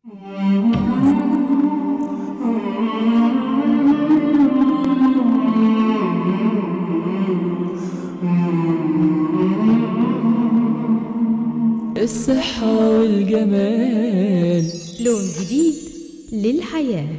الصحة والجمال لون جديد للحياة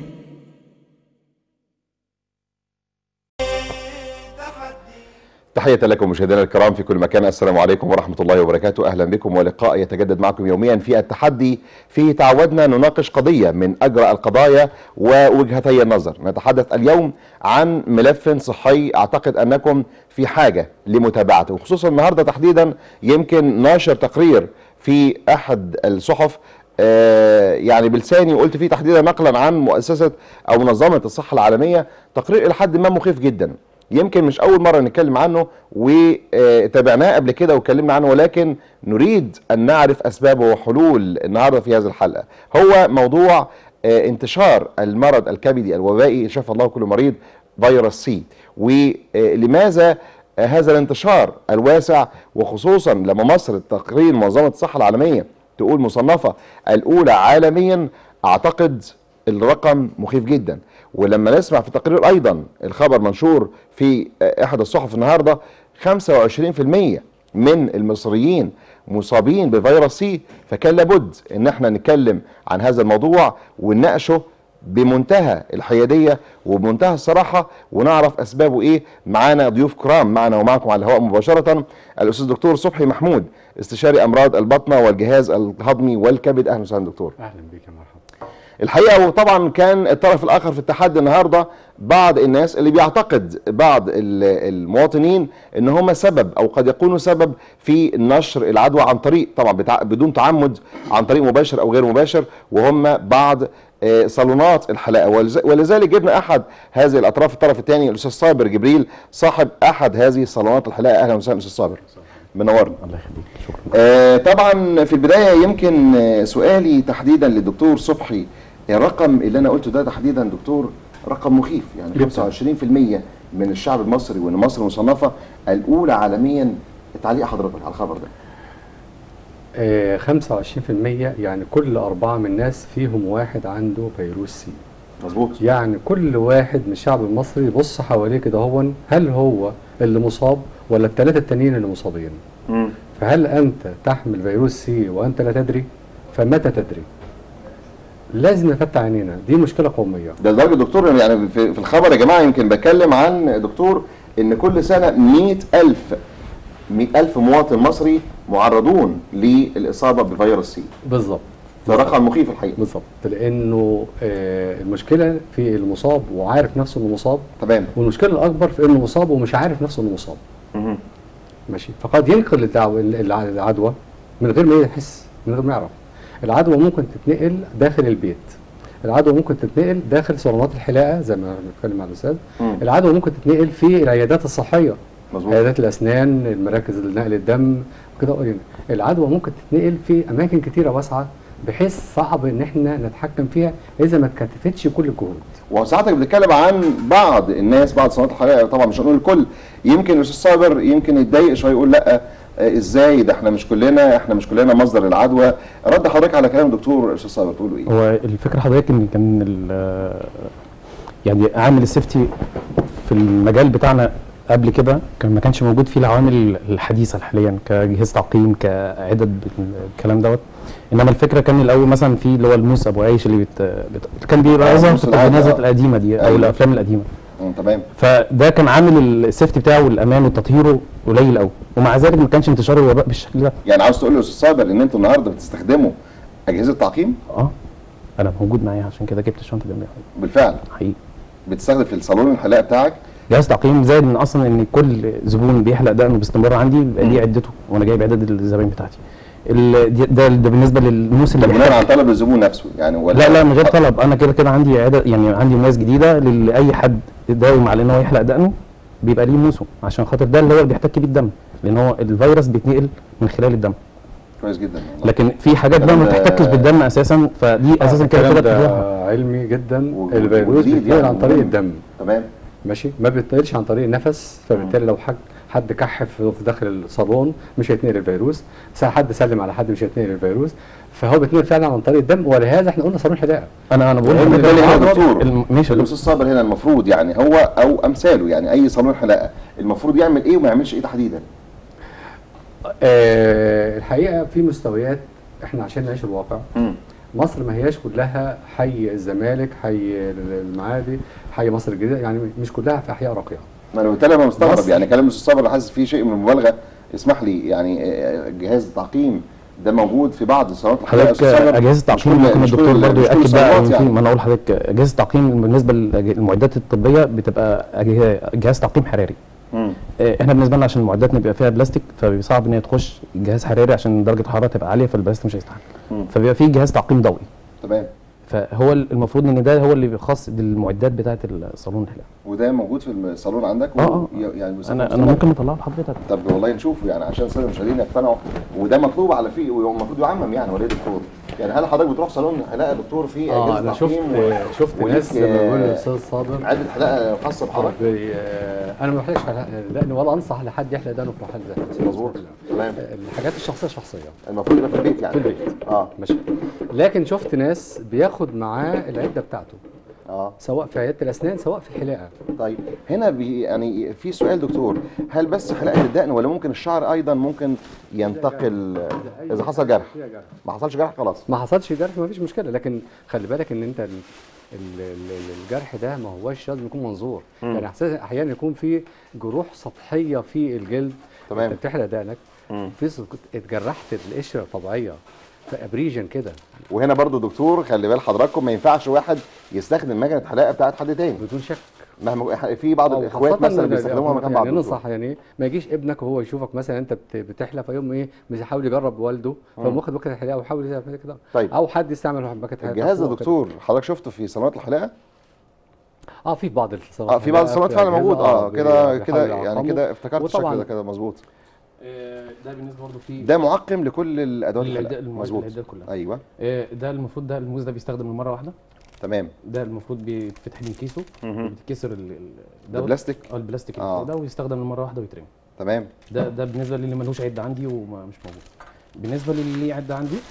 تحية لكم مشاهدينا الكرام في كل مكان السلام عليكم ورحمة الله وبركاته أهلا بكم ولقاء يتجدد معكم يوميا في التحدي فيه تعودنا نناقش قضية من أجرى القضايا ووجهتي النظر نتحدث اليوم عن ملف صحي أعتقد أنكم في حاجة لمتابعته وخصوصا النهاردة تحديدا يمكن ناشر تقرير في أحد الصحف آه، يعني بلساني قلت فيه تحديدا نقلا عن مؤسسة أو منظمة الصحة العالمية تقرير إلى حد ما مخيف جدا يمكن مش اول مره نتكلم عنه وتابعناه قبل كده واتكلمنا عنه ولكن نريد ان نعرف اسبابه وحلول النهارده في هذه الحلقه هو موضوع آه، انتشار المرض الكبدي الوبائي شفى الله كل مريض فيروس سي ولماذا هذا الانتشار الواسع وخصوصا لما مصر تقرير منظمه الصحه العالميه تقول مصنفه الاولى عالميا اعتقد الرقم مخيف جدا ولما نسمع في التقرير ايضا الخبر منشور في احد الصحف النهارده 25% من المصريين مصابين بفيروس سي فكان لابد ان احنا نتكلم عن هذا الموضوع ونناقشه بمنتهى الحياديه وبمنتهى الصراحه ونعرف اسبابه ايه معانا ضيوف كرام معنا ومعكم على الهواء مباشره الاستاذ دكتور صبحي محمود استشاري امراض البطنه والجهاز الهضمي والكبد اهلا وسهلا دكتور اهلا بك يا مرحبا الحقيقه وطبعا كان الطرف الاخر في التحدي النهارده بعض الناس اللي بيعتقد بعض ال- المواطنين ان هم سبب او قد يكونوا سبب في نشر العدوى عن طريق طبعا بتاع بدون تعمد عن طريق مباشر او غير مباشر وهم بعض آه، صالونات الحلاقه ولز- ولذلك جبنا احد هذه الاطراف الطرف الثاني الاستاذ صابر جبريل صاحب احد هذه صالونات الحلاقه اهلا وسهلا استاذ صابر منورنا الله يخليك شكرا آه، طبعا في البدايه يمكن آه، سؤالي تحديدا للدكتور صبحي الرقم اللي انا قلته ده تحديدا دكتور رقم مخيف يعني جداً. 25% من الشعب المصري وان مصر مصنفه الاولى عالميا تعليق حضرتك على الخبر ده آه 25% يعني كل أربعة من الناس فيهم واحد عنده فيروس سي مظبوط يعني كل واحد من الشعب المصري يبص حواليه كده هو هل هو اللي مصاب ولا الثلاثة التانيين اللي مصابين فهل أنت تحمل فيروس سي وأنت لا تدري فمتى تدري لازم نفتح عينينا دي مشكلة قومية ده لدرجه دكتور يعني في في الخبر يا جماعه يمكن بتكلم عن دكتور ان كل سنه 100000 100000 مواطن مصري معرضون للاصابه بفيروس سي بالظبط ده رقم مخيف الحقيقه بالظبط لأنه آه المشكلة في المصاب وعارف نفسه إنه مصاب تمام والمشكله الاكبر في انه مصاب ومش عارف نفسه انه مصاب مهم. ماشي فقد ينقل الدعوة الع- العدوى من غير ما يحس من غير ما يعرف العدوى ممكن تتنقل داخل البيت العدوى ممكن تتنقل داخل صالونات الحلاقه زي ما بنتكلم مع الاستاذ مم. العدوى ممكن تتنقل في العيادات الصحيه مظبوط عيادات الاسنان المراكز نقل الدم كده العدوى ممكن تتنقل في اماكن كتيره واسعه بحيث صعب ان احنا نتحكم فيها اذا ما اتكاتفتش كل الجهود وساعتك بتتكلم عن بعض الناس بعض صناعات الحلاقه طبعا مش هنقول الكل يمكن الاستاذ صابر يمكن يتضايق شويه يقول لا آه، ازاي ده احنا مش كلنا احنا مش كلنا مصدر العدوى رد حضرتك على كلام الدكتور استاذ صابر تقولوا ايه؟ هو الفكره حضرتك ان كان ال- يعني عامل السيفتي في المجال بتاعنا قبل كده كان ما كانش موجود فيه العوامل الحديثه حاليا كجهاز تعقيم كعدد الكلام دوت انما الفكره كان الاول مثلا في اللي هو الموس ابو عيش اللي بت... بت... كان بيبقى آه، يظهر الموس في العادي، التلفزيونات آه. القديمه دي او أيوة. الافلام القديمه مم، تمام فده كان عامل السيفتي بتاعه والامان وتطهيره قليل قوي ومع ذلك ما كانش انتشار الوباء بالشكل ده يعني عاوز تقول لاستاذ صابر ان انتوا النهارده بتستخدموا اجهزه تعقيم اه انا موجود معايا عشان كده جبت الشنطه جنبي بالفعل حقيقي بتستخدم في الصالون الحلاقه بتاعك جهاز تعقيم زائد ان اصلا ان كل زبون بيحلق دقنه باستمرار عندي بيبقى ليه عدته وانا جايب عدد الزباين بتاعتي ال- دي- ده ده بالنسبه للموس ده اللي بناء بيحتاج على طلب الزبون نفسه يعني ولا لا لا من غير طلب انا كده كده عندي عدد يعني عندي موس جديده لاي حد داوم على ان هو يحلق دقنه بيبقى ليه موسه عشان خاطر ده اللي هو اللي بيحتك بيه الدم لان هو الفيروس بيتنقل من خلال الدم كويس جدا والله. لكن في حاجات بقى ما الكلام ده- بتحتكش بالدم اساسا فدي اساسا كده الكلام كده ده بتحلقها علمي جدا و- الفيروس وجديد بيتنقل يعني عن طريق مهم. الدم تمام ماشي ما بيتنقلش عن طريق النفس فبالتالي لو حد حد كح في في داخل الصالون مش هيتنقل الفيروس س- حد سلم على حد مش هيتنقل الفيروس فهو بيتنقل فعلا عن طريق الدم ولهذا احنا قلنا صالون حلاقه انا انا بقول لان لحضرتك بالتالي هنا الم- دكتور الم- ماشي يا الاستاذ صابر هنا المفروض يعني هو او امثاله يعني اي صالون حلاقه المفروض يعمل ايه وما يعملش ايه تحديدا آه الحقيقه في مستويات احنا عشان نعيش الواقع مم. مصر ما هياش كلها حي الزمالك حي المعادي حي مصر الجديده يعني مش كلها في احياء راقيه ما انا بالتالي انا مستغرب مصر- يعني كلام الاستاذ صابر حاسس فيه شيء من المبالغه اسمح لي يعني آه، جهاز التعقيم ده موجود في بعض صالونات الحلاقه حضرتك يا أستاذ صابر. اجهزه مش التعقيم كل- ممكن مش كل- الدكتور برضه مش كل ياكد بقى الصالونات إن في يعني. ما انا اقول لحضرتك اجهزه التعقيم بالنسبه للمعدات الطبيه بتبقى أجه- جهاز تعقيم حراري مم. آه، احنا بالنسبه لنا عشان معداتنا بيبقى فيها بلاستيك فبيصعب ان هي تخش جهاز حراري عشان درجه الحراره تبقى عاليه فالبلاستيك مش هيستحمل مم. فبيبقى فيه جهاز تعقيم ضوئي تمام فهو المفروض ان ده هو اللي خاص بالمعدات بتاعه الصالون الحلاقه وده موجود في الصالون عندك آه، آه. و- يعني بيسموه انا انا صالون. ممكن اطلعه لحضرتك طب والله نشوفه يعني عشان الساده المشاهدين يقتنعوا وده مطلوب على فيه والمفروض يعمم يعني وليه دكتور يعني هل حضرتك بتروح صالون حلاقه دكتور فيه اه اجهزه انا شفت تعقيم و- شفت وليك، ناس لما بيقول آه، للاستاذ صابر عده حلاقه خاصه آه، بحضرتك بي- آه، انا ما بحلقش حلق لان ولا انصح لحد يحلق دقنه في محل زي ده مظبوط تمام الحاجات الشخصيه شخصيه المفروض يبقى في البيت يعني في البيت اه ماشي لكن شفت ناس بياخد معاه العده بتاعته اه سواء في عياده الاسنان سواء في الحلاقه طيب هنا بي يعني في سؤال دكتور هل بس حلاقه الدقن ولا ممكن الشعر ايضا ممكن ينتقل اذا حصل جرح ما حصلش جرح خلاص ما حصلش جرح ما فيش مشكله لكن خلي بالك ان انت ال- ال- ال- الجرح ده ما هوش لازم يكون منظور يعني أحساس- احيانا يكون في جروح سطحيه في الجلد تمام. انت بتحلق دقنك مم. في ص- كنت اتجرحت القشره طبيعيه فابريجن كده وهنا برضو دكتور خلي بال حضراتكم ما ينفعش واحد يستخدم مكنه حلاقه بتاعت حد تاني بدون شك مهما في بعض أو الاخوات خاصة مثلا إن- بيستخدموها مكان بعض يعني دكتور. ننصح يعني ما يجيش ابنك وهو يشوفك مثلا انت بت- بتحلق فيقوم ايه بيحاول يجرب والده فيقوم واخد مكنه حلاقه ويحاول يعمل كده طيب. او حد يستعمل مكنه حلاقه الجهاز ده هو كده. دكتور حضرتك شفته في صالونات الحلاقه اه في بعض الصالونات اه في بعض الصالونات فعلا أجهزة، موجود اه بي- كده بيحاولوا كده يعني يعقموا. كده افتكرت الشكل وطبعاً ده كده مظبوط ده بالنسبه برضه في ده معقم لكل الادوات للعدة- الحلاقه المعدات مظبوط العدة كلها. ايوه آه، ده المفروض ده الموز ده بيستخدم المره واحده تمام ده المفروض بيتفتح من كيسه مهم. وبيتكسر ال- ال- ده دوت. بلاستيك اه البلاستيك آه. آه. ده ويستخدم المره واحده ويترمي تمام ده ده بالنسبه للي ملوش عده عندي ومش موجود بالنسبه للي ليه عده عندي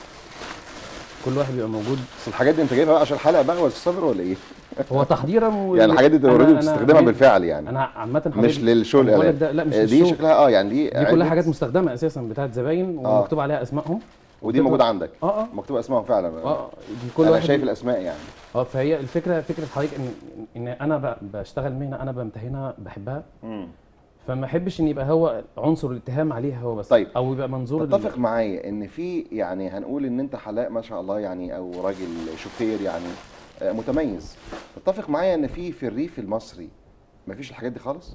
كل واحد بيبقى موجود بس الحاجات دي انت جايبها بقى عشان الحلقه بقى ولا الصبر ولا ايه؟ هو تحضيرا و... يعني الحاجات دي انت أنا- اوريدي أنا- بتستخدمها أنا- بالفعل يعني انا عامه مش حضرتك- للشو أنا بقول لك الإعلاني. ده لا مش آه، دي للشو. شكلها اه يعني دي دي كلها علبة- حاجات مستخدمه اساسا بتاعت زباين آه. ومكتوب عليها اسمائهم ودي موجوده عندك اه اه مكتوب اسمائهم فعلا اه دي كل انا واحد شايف الاسماء يعني اه فهي الفكره فكره حضرتك ان ان انا ب- بشتغل مهنه انا بمتهنها بحبها مم. فما احبش ان يبقى هو عنصر الاتهام عليها هو بس طيب. او يبقى منظور ال- تتفق معايا ان في يعني هنقول ان انت حلاق ما شاء الله يعني او راجل شوفير يعني آه، متميز تتفق معايا ان في في الريف المصري ما فيش الحاجات دي خالص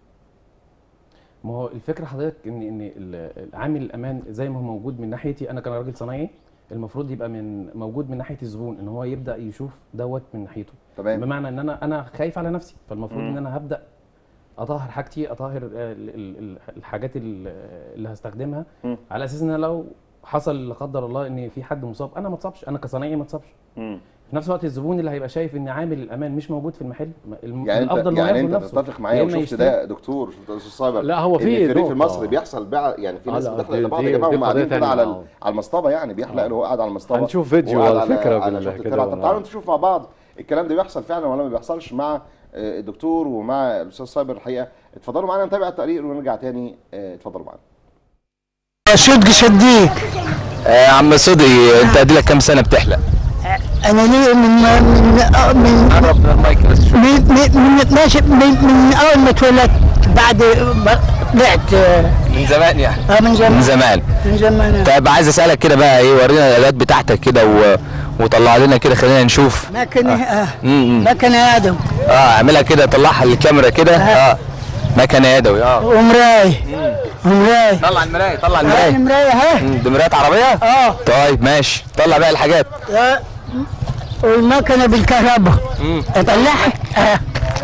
ما هو الفكره حضرتك ان ان ال- عامل الامان زي ما هو موجود من ناحيتي انا كراجل صنايعي المفروض يبقى من موجود من ناحيه الزبون ان هو يبدا يشوف دوت من ناحيته تمام بمعنى ان انا انا خايف على نفسي فالمفروض مم. ان انا هبدا اطهر حاجتي اطهر آه، ال- ال- ال- الحاجات ال- اللي هستخدمها مم. على اساس ان أنا لو حصل لا قدر الله ان في حد مصاب انا ما اتصابش انا كصنايعي ما اتصابش مم. في نفس الوقت الزبون اللي هيبقى شايف ان عامل الامان مش موجود في المحل ما- الم- يعني الافضل انت ان هو يعني ياخد انت نفسه تتفق معايا يا إما وشفت يشتري- ده دكتور شفت ده استاذ صابر لا هو إن في في الريف نقطة. المصري بيحصل بيع يعني في ناس لا، بتحلق دي- لبعض دي- يا جماعه دي هم قاعدين قضية كده على تانية. ال- على المصطبه يعني بيحلق له هو قاعد على المصطبه هنشوف فيديو وقاعد على فكرة على بال- شفت كده الترعة. طب وأنا- تعالوا نشوف مع بعض الكلام ده بيحصل فعلا ولا ما بيحصلش مع آه، الدكتور ومع الاستاذ صابر الحقيقه اتفضلوا معانا نتابع التقرير ونرجع تاني آه، اتفضلوا معانا صدق صديق يا عم صدي انت ادي لك كام سنه بتحلق انا لي من من آه، من قرب من المايك بس شوي. من من من, ماشي من, من اول ما اتولدت بعد ب- طلعت آه، من زمان يعني آه، من من زمان زمان من زمان طيب عايز اسالك كده بقى ايه ورينا الالات بتاعتك كده و... وطلع لنا كده خلينا نشوف ما كان آه، امم ما كان ادم اه اعملها كده طلعها للكاميرا كده اه مكنه يدوي اه ومراي ومراي طلع المرايه طلع هاي المرايه المرايه ها مم، دي مرايه عربيه اه طيب ماشي طلع بقى الحاجات آه، والمكنه بالكهرباء اطلعها آه.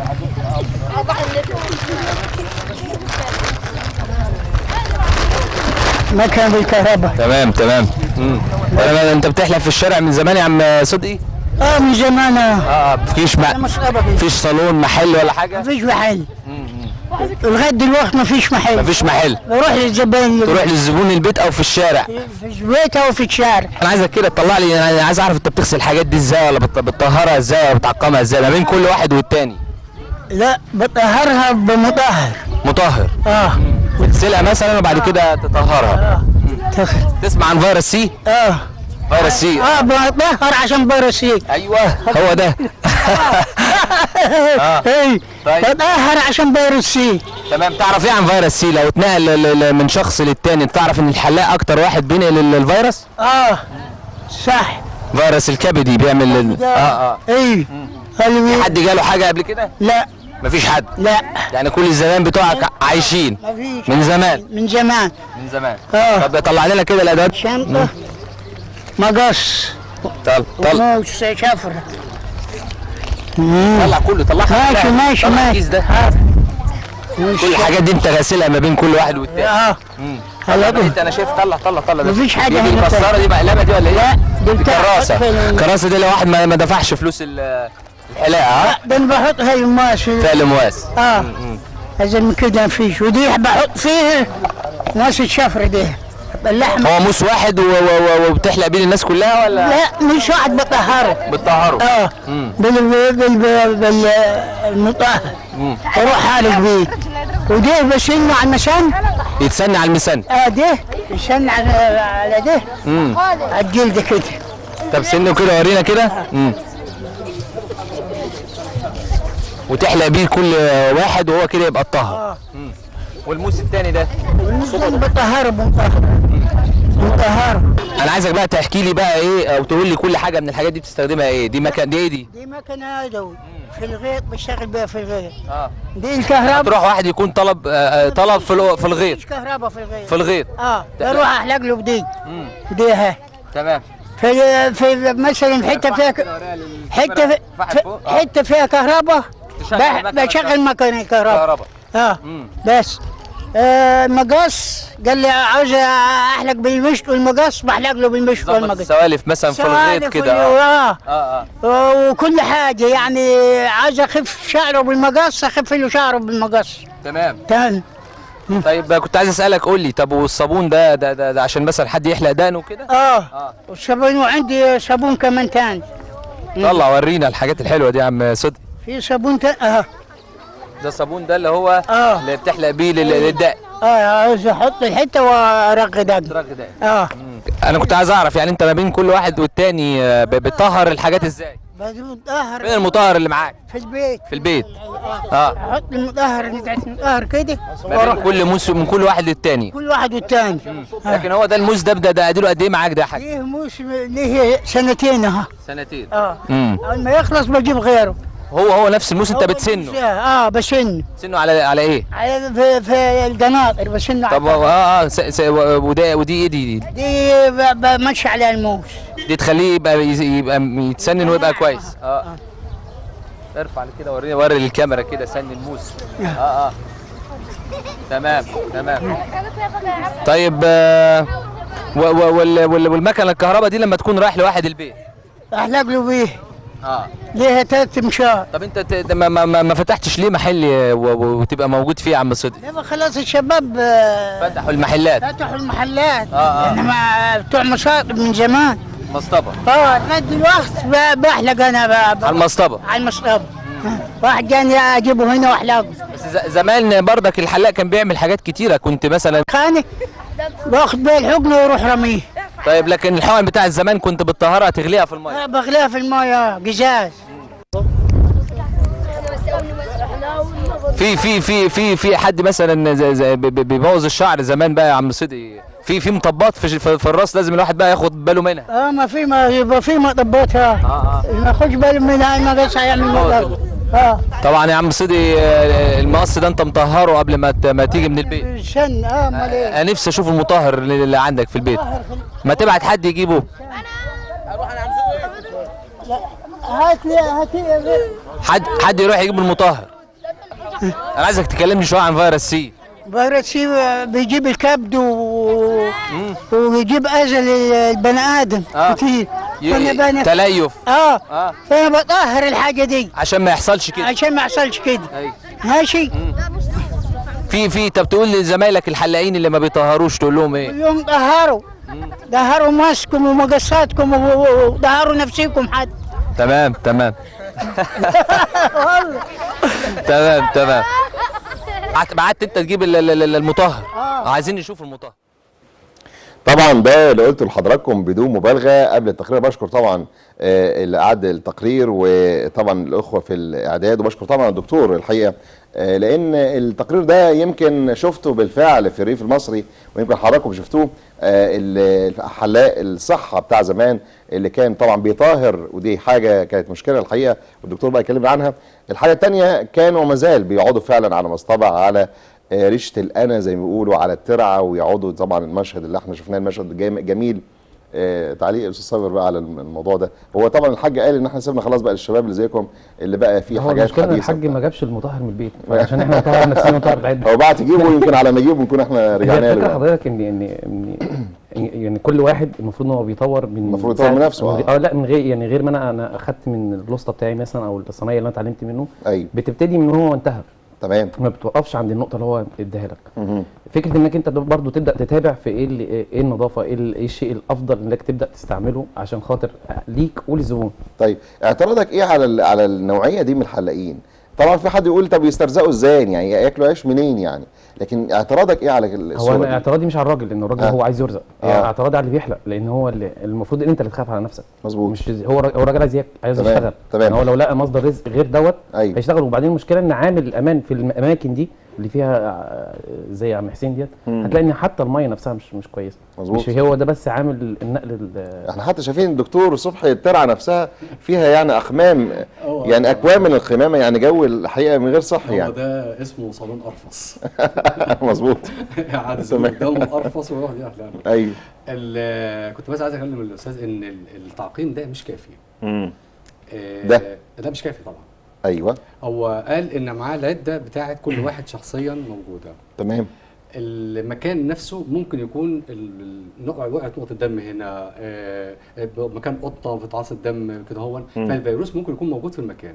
مكنه بالكهرباء تمام تمام امم طيب انت بتحلق في الشارع من زمان يا عم صدقي اه من زمان آه. اه مفيش انا ما مش ابدا مفيش صالون محل ولا حاجه مفيش محل لغايه دلوقتي ما فيش محل مفيش محل بروح للزبائن تروح للزبون البيت او في الشارع في البيت او في الشارع انا عايزك كده تطلع لي انا عايز اعرف انت بتغسل الحاجات دي ازاي ولا بت- بتطهرها ازاي ولا بتعقمها ازاي ما بين كل واحد والتاني لا بطهرها بمطهر مطهر اه تغسلها مثلا وبعد كده تطهرها تخ- تسمع عن فيروس سي اه فيروس سي اه بطهر عشان برسيك ايوه هو ده اي طيب. بطهر عشان برسيك تمام تعرف ايه عن فيروس سي لو اتنقل ل- ل- من شخص للتاني تعرف ان الحلاق اكتر واحد بينقل ال- الفيروس اه صح فيروس الكبدي بيعمل ال... اه اه اي اللي بي- حد جاله حاجه قبل كده لا مفيش حد لا يعني كل الزمان بتوعك عايشين ما فيش من زمان من زمان من زمان اه طب طلع لنا كده الادوات شنطه مقص طل طل موس شفر طلع كله طلعها ماشي كلها. ماشي طلع ماشي الكيس ده كل الحاجات دي انت غاسلها ما بين كل واحد والتاني اه طلع هلا انت انا شايف طلع طلع طلع ده. مفيش حاجة دي هنا المسطره دي مقلبه دي ولا ايه؟ لا، دي دي بتاع- كراسه في ال- الكراسه دي لو واحد ما ما دفعش فلوس ال- الحلاقه ها ده انا بحطها الماس فيها المواس اه اذا من كده ما فيش ودي بحط فيها ماس الشفر دي اللحمه هو موس واحد و- و- و- وبتحلق بيه الناس كلها ولا لا مش واحد بطهره بتطهره؟ اه بال بال بال بال المطهر اروح حالق بيه ودي بشيله على المسان يتسنى على المسن اه ده يشن على على ده على الجلد كده طب سنه كده ورينا كده مم. وتحلق بيه كل واحد وهو كده يبقى اتطهر مم. والموس التاني ده المسلم بطهره بمطهر بطهره انا عايزك بقى تحكي لي بقى ايه او تقول لي كل حاجه من الحاجات دي بتستخدمها ايه دي مكان دي ايه دي دي مكنه يدوي في الغيط بشتغل بيها في الغيط اه دي الكهرباء تروح واحد يكون طلب آه، آه، طلب في الو- في الغيط مش كهرباء في الغيط في الغيط اه بروح احلق له بدي دي ها تمام في في مثلا حته فيها ك- حته في في- حته فيها كهرباء تشغل بح- مكنة بشغل مكنه كهرباء كهرباء اه مم. بس آه مقص قال لي عاوز احلق بالمشط والمقص بحلق له بالمشط ظبط والمقص السوالف مثلا في الغيط سوالف كده وال- اه اه اه اه وكل حاجه يعني عايز اخف شعره بالمقص اخف له شعره بالمقص تمام تمام طيب كنت عايز اسالك قول لي طب والصابون ده ده ده, ده عشان مثلا حد يحلق دقنه كده اه والصابون وعندي صابون كمان تاني طلع ورينا الحاجات الحلوه دي يا عم صدقي في صابون تاني اه ده الصابون ده اللي هو آه. اللي بتحلق بيه لل- للدقن اه عاوز احط الحته وارغي دقن اه انا كنت عايز اعرف يعني انت ما بين كل واحد والتاني آه، ب- بتطهر الحاجات ازاي بدون فين ظهر المطهر اللي معاك في البيت في البيت اه احط المظهر بتاعت المظهر كده ما بين واروح كل موس من كل واحد للتاني كل واحد والتاني لكن هو ده الموس ده ده ده اديله قد ايه معاك ده يا حاج ليه موسم ليه سنتين اها سنتين اه امم اول ما يخلص بجيب غيره هو هو نفس الموس انت هو بتسنه اه بسنه بتسنه على على ايه على في, في القناطر بسنه طب على اه اه س- س- وده ودي ايه دي دي دي ب- بمشي على الموس دي تخليه يبقى يز- يبقى يتسنن ويبقى كويس اه ارفع كده وريني وري للكاميرا كده سن الموس اه اه تمام تمام طيب آه و- و- وال- وال- والمكنه الكهرباء دي لما تكون رايح لواحد البيت احلق له بيه اه ليها ثلاث مشار طب انت ت- ما, ما, ما ما فتحتش ليه محل و- و- وتبقى موجود فيه يا عم صدقي يبقى خلاص الشباب آه، فتحوا المحلات فتحوا المحلات آه، آه. انما بتوع مصاطب من زمان مصطبه اه لغايه دلوقتي ب- بحلق انا ب- ب- على المصطبه على المصطبه واحد جاني اجيبه هنا واحلقه بس ز- زمان برضك الحلاق كان بيعمل حاجات كتيره كنت مثلا خاني باخد بيه الحقن واروح رميه طيب لكن الحقن بتاع الزمان كنت بتطهرها تغليها في الميه آه، بغليها في المايه قزاز في في في في في حد مثلا زي زي بي- بي- بيبوظ الشعر زمان بقى يا عم صدقي في في مطبات في, في, في الراس لازم الواحد بقى ياخد باله منها اه ما في ما يبقى في مطبات ها اه ما ياخدش باله منها ما قص هيعمل مطب اه طبعا يا عم صدقي آه، المقص ده انت مطهره قبل ما ت- ما تيجي من البيت السن اه امال ايه انا نفسي اشوف المطهر اللي اللي عندك في البيت ظهر في- ما تبعت حد يجيبه لا هات لي هات لي حد حد يروح يجيب المطهر انا عايزك تكلمني شويه عن فيروس سي فيروس سي بيجيب الكبد و... ويجيب اذى للبني ادم آه. كتير ي- فانا بنا... تليف اه اه فانا بطهر الحاجه دي عشان ما يحصلش كده عشان ما يحصلش كده ايوه ماشي في في طب تقول لزمايلك الحلاقين اللي ما بيطهروش تقول لهم ايه اليوم طهروا طهروا ماسكم ومقصاتكم و- وطهروا نفسيكم حد تمام تمام تمام تمام بعت- بعت انت تجيب ال- ال- ال- المطهر عايزين نشوف المطهر طبعا ده اللي قلته لحضراتكم بدون مبالغه قبل التقرير بشكر طبعا آه، اللي اعد التقرير وطبعا الاخوه في الاعداد وبشكر طبعا الدكتور الحقيقه آه، لان التقرير ده يمكن شفته بالفعل في الريف المصري ويمكن حضراتكم شفتوه آه، ال- الحلاق الصحه بتاع زمان اللي كان طبعا بيطاهر ودي حاجه كانت مشكله الحقيقه والدكتور بقى يكلمنا عنها الحاجه الثانيه كان وما زال بيقعدوا فعلا على مصطبع على آه، ريشه الانا زي ما بيقولوا على الترعه ويقعدوا طبعا المشهد اللي احنا شفناه المشهد جام- جميل آه، تعليق الاستاذ صابر بقى على الم- الموضوع ده هو طبعا الحاج قال ان احنا سيبنا خلاص بقى للشباب اللي زيكم اللي بقى فيه هو حاجات المشكله ان حديثه الحاج ما جابش المطهر من البيت عشان احنا نطهر نفسنا ونطهر العيد هو بعت يجيبه يمكن على ما يجيبه نكون احنا هي رجعنا الفكره له حضرتك ان ان ان يعني كل واحد المفروض ان هو بيطور من المفروض يطور من ساعة- نفسه، آه. اه لا من غير يعني غير ما انا انا اخدت من الوسطى بتاعي مثلا او الصنايعي اللي انا اتعلمت منه ايوه بتبتدي من هو انتهى تمام ما بتوقفش عند النقطه اللي هو اداها لك مهم. فكره انك انت برضو تبدا تتابع في ايه اللي ايه النظافه ايه ال- ايه الشيء الافضل انك تبدا تستعمله عشان خاطر ليك وللزبون طيب اعتراضك ايه على ال- على النوعيه دي من الحلاقين طبعا في حد يقول طب يسترزقوا ازاي يعني ياكلوا عيش منين يعني لكن اعتراضك ايه على هو الصوره انا دي؟ اعتراضي مش على الراجل لان الراجل آه. هو عايز يرزق آه. آه. اعتراضي على اللي بيحلق لان هو اللي المفروض ان انت اللي تخاف على نفسك مظبوط مش هو هو الراجل عايز ياكل عايز تمام، يشتغل تمام. يعني هو لو لقى مصدر رزق غير دوت ايوه هيشتغل وبعدين المشكله ان عامل الامان في الاماكن دي اللي فيها آه، زي عم حسين ديت مم. هتلاقي ان حتى الميه نفسها مش مش كويسه مظبوط مش هو ده بس عامل النقل ال- احنا حتى شايفين الدكتور صبحي الترعه نفسها فيها يعني اخمام يعني اكوام من الخمامه يعني جو الحقيقه من غير صحي هو يعني ده اسمه صالون ارفص مظبوط قاعد تمام. قدامه ارفص ويقعد يحلق ايوه ال- كنت بس عايز اكلم الاستاذ ان ال- التعقيم ده مش كافي مم. آه، ده؟ ده مش كافي طبعا ايوه هو قال ان معاه العده بتاعت كل واحد شخصيا موجوده تمام المكان نفسه ممكن يكون ال- ال- نقع وقعت نقطه دم هنا آه، مكان قطه بتعاص الدم كده هو مم. فالفيروس ممكن يكون موجود في المكان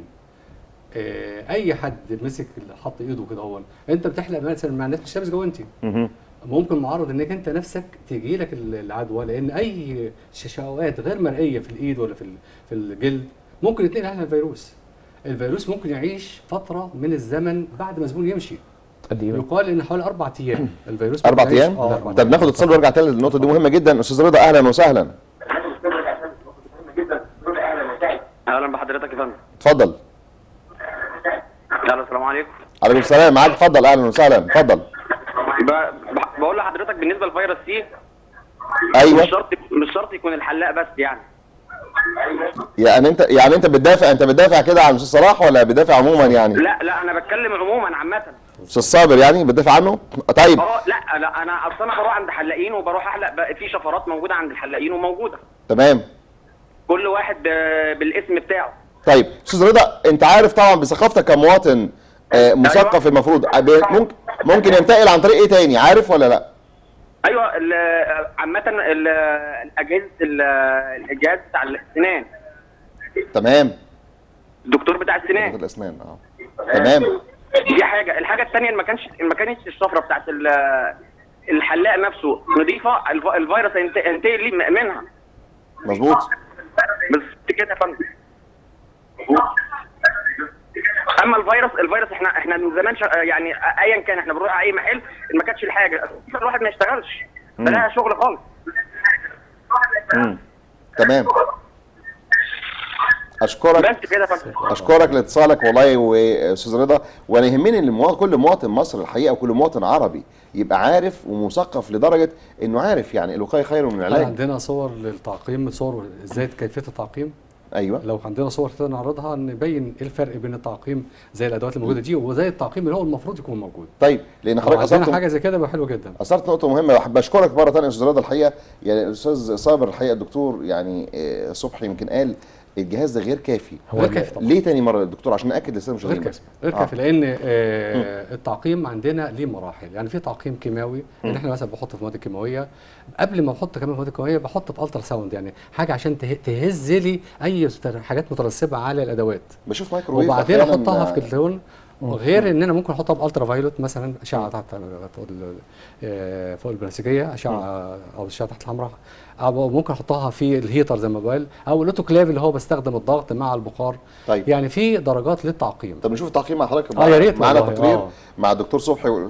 آه، اي حد مسك حط ايده كده هو انت بتحلق مثلا مع الناس مش لابس جوانتي مهم. ممكن معرض انك انت نفسك تجي لك العدوى لان اي ششوات غير مرئيه في الايد ولا في ال- في الجلد ممكن يتنقل عنها الفيروس الفيروس ممكن يعيش فتره من الزمن بعد ما الزبون يمشي قد ايه بقى؟ يقال ان حوالي اربع ايام الفيروس اربع ممكن يعيش- ايام اه اربع طب ناخد اتصال وارجع تاني للنقطه دي مهمه جدا استاذ رضا اهلا وسهلا اهلا بحضرتك يا فندم اتفضل الو السلام عليكم عليكم السلام معاك اتفضل اهلا وسهلا اتفضل ب... ب- بقول لحضرتك بالنسبه لفيروس سي ايوه مش شرط مش شرط يكون الحلاق بس يعني يعني انت يعني انت بتدافع انت بتدافع كده عن استاذ صلاح ولا بتدافع عموما يعني لا لا انا بتكلم عموما عامه استاذ صابر يعني بتدافع عنه طيب اه لا لا انا اصل انا بروح عند حلاقين وبروح احلق بقى في شفرات موجوده عند الحلاقين وموجوده تمام كل واحد آه، بالاسم بتاعه طيب استاذ رضا انت عارف طبعا بثقافتك كمواطن آه، مثقف المفروض آه، ب- ممكن ممكن ينتقل عن طريق ايه تاني عارف ولا لا ايوه ال- عامه ال- الاجهزه ال- الجهاز بتاع الاسنان تمام الدكتور بتاع دكتور السنان الاسنان اه تمام دي حاجه الحاجه الثانيه ما كانش ما كانتش الشفره بتاعت ال- الحلاق نفسه نظيفه الف- الفيروس هينت- هينتقل ليه منها مظبوط بس كده يا فندم اما الفيروس الفيروس احنا احنا من زمان شا... يعني ايا كان احنا بنروح اي محل ما كانتش الحاجه الواحد ما يشتغلش ده لها شغل خالص مم. تمام اشكرك بس كده يا فندم اشكرك لاتصالك والله واستاذ رضا وانا يهمني ان الموا- كل مواطن مصري الحقيقه وكل مواطن عربي يبقى عارف ومثقف لدرجه انه عارف يعني الوقايه خير من هل العلاج عندنا صور للتعقيم صور ازاي كيفيه التعقيم ايوه لو عندنا صور كده نعرضها نبين ايه الفرق بين التعقيم زي الادوات الموجوده دي وزي التعقيم اللي هو المفروض يكون موجود طيب لان لو حضرتك عندنا اثرت حاجه زي كده يبقى حلو جدا اثرت نقطه مهمه بحب اشكرك مره ثانيه يا استاذ رضا الحقيقه يعني الاستاذ صابر الحقيقه الدكتور يعني آه، صبحي يمكن قال الجهاز ده غير كافي غير كافي طبعا ليه تاني مره الدكتور عشان ناكد لسه مش غير كافي غير كافي لان آه التعقيم عندنا ليه مراحل يعني في تعقيم كيماوي ان احنا مثلا بنحط في مواد كيماويه قبل ما بحط كمان في مواد كيماويه بحط في الترا ساوند يعني حاجه عشان ته- تهز لي اي حاجات مترسبه على الادوات بشوف مايكروويف وبعدين أحياناً، احطها آه، في كرتون غير ان انا ممكن احطها بالترا فايلوت مثلا اشعه تحت فوق ال- آه، فوق البنفسجيه اشعه او الاشعه تحت الحمراء او ممكن احطها في الهيتر زي ما بقول او الاوتوكلاف اللي هو بستخدم الضغط مع البخار طيب يعني في درجات للتعقيم طب نشوف التعقيم مع حضرتك آه، يا ريت معانا والله، تقرير آه. مع الدكتور صبحي و...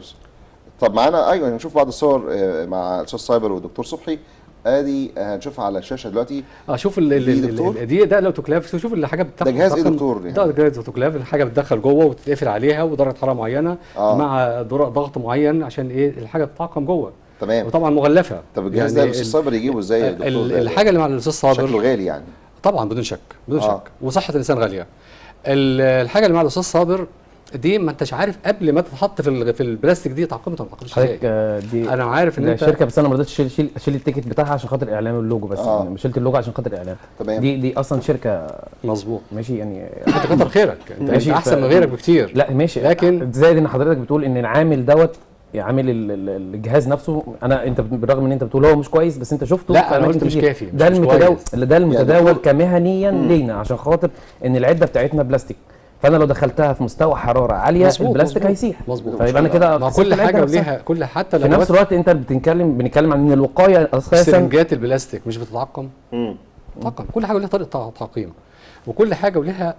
طب معانا ايوه نشوف بعض الصور آه، مع الاستاذ سايبر والدكتور صبحي ادي آه، هنشوفها على الشاشه دلوقتي اه شوف ال ال دي ال- دكتور؟ ال- دي ده الاوتوكلاف شوف الحاجه بتدخل ده جهاز ايه بتدخل- دكتور يعني؟ ده جهاز اوتوكلاف الحاجه بتدخل جوه وتتقفل عليها ودرجه حراره معينه آه. مع در- ضغط معين عشان ايه الحاجه تتعقم جوه تمام وطبعا مغلفه طب الجهاز ده الاستاذ ال- سايبر يجيبه ازاي يا ال- دكتور ده- الحاجه اللي مع الاستاذ صابر شكله غالي يعني طبعا بدون شك بدون آه. شك وصحه الانسان غاليه ال- الحاجه اللي مع الاستاذ صابر دي ما انتش عارف قبل ما تتحط في ال- في البلاستيك دي تعقمت ولا ما تعقمتش حضرتك ازاي آه، دي انا عارف ان ده انت شركه بس انا ما رضيتش اشيل اشيل اشيل التيكت بتاعها عشان خاطر اعلان اللوجو بس آه. يعني شلت اللوجو عشان خاطر الاعلان تمام. دي دي اصلا شركه مظبوط ماشي يعني انت كتر خيرك انت ماشي، ماشي احسن ف- من غيرك بكتير لا ماشي لكن- لكن زائد ان حضرتك بتقول ان العامل دوت يعني عامل ال- ال- الجهاز نفسه انا انت بالرغم ان انت بتقول هو مش كويس بس انت شفته لا، في أنا أماكن قلت مش كتير. كافي، مش- ده مش المتداول كويس. ده المتداول دكتور- كمهنيا لينا عشان خاطر ان العده بتاعتنا بلاستيك فانا لو دخلتها في مستوى حراره عاليه مظبوط، البلاستيك مظبوط، هيسيح مظبوط. فيبقى انا كده ما خسرت كل العدة حاجه نفسها. وليها كل حتى في لو نفس الوقت انت بتتكلم بنتكلم عن ان الوقايه اساسا سرنجات البلاستيك مش بتتعقم مم. تعقم كل حاجه وليها طريقه تع- تعقيم وكل حاجه وليها